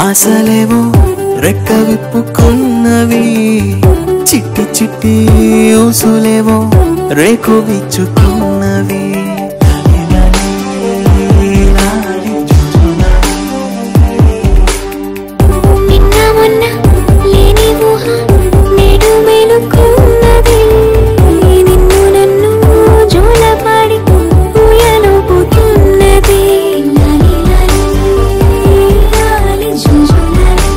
ఆశలేవో రెక్క విప్పుకున్నవి చిట్టి చిట్టి ఊసులేవో రేకు విచ్చుకున్నవి నిన్న మొన్న లేని ఊహ నేడు మేలుకున్నది నిన్ను నన్ను జోలపాడి ఊయలుపుతున్నది లాలి లాలి లాలి జుజులాలి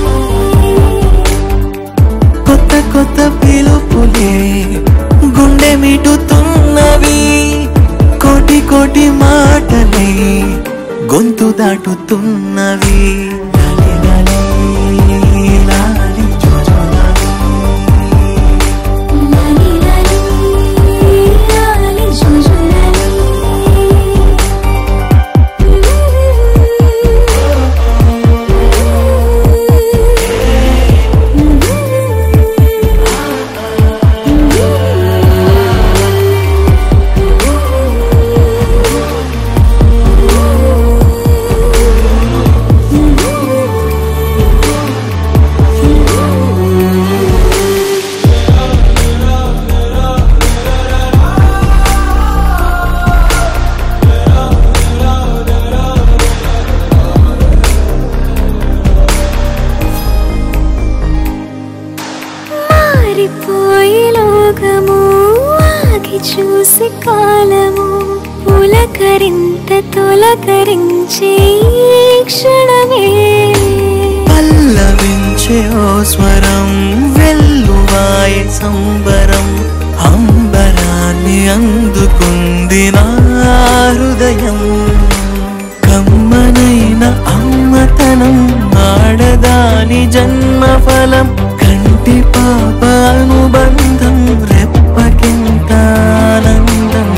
కొత్త కొత్త పిలుపులే గుండె మిటుతున్నవి కోటి కోటి మాటలే గొంతు దాటుతున్నవి లాలి లాలి లాలి జుజులాలి. లాలి లాలి లాలి జుజులాలి మారిపోయి లోకము ఆగి చూసి కాలము పులకరింత తొలకరించే ఈ క్షణమే పల్లవించే ఓ స్వరం వెల్లువాయ సంబరం అంబరాన్ని అందుకుంది నా హృదయం కమ్మనైన అమ్మతనం ఆడదాని జన్మఫలం కంటి పాప అనుబంధం రెప్పకింత ఆనందం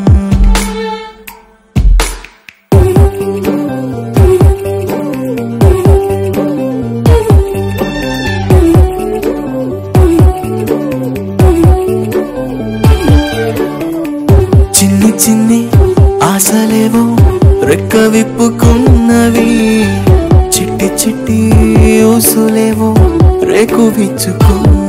చిన్ని చిన్ని ఆశలేవో రెక్క విప్పుకున్నవి చిట్టి చిట్టి ఊసులేవో రేకు విచ్చుకున్నవి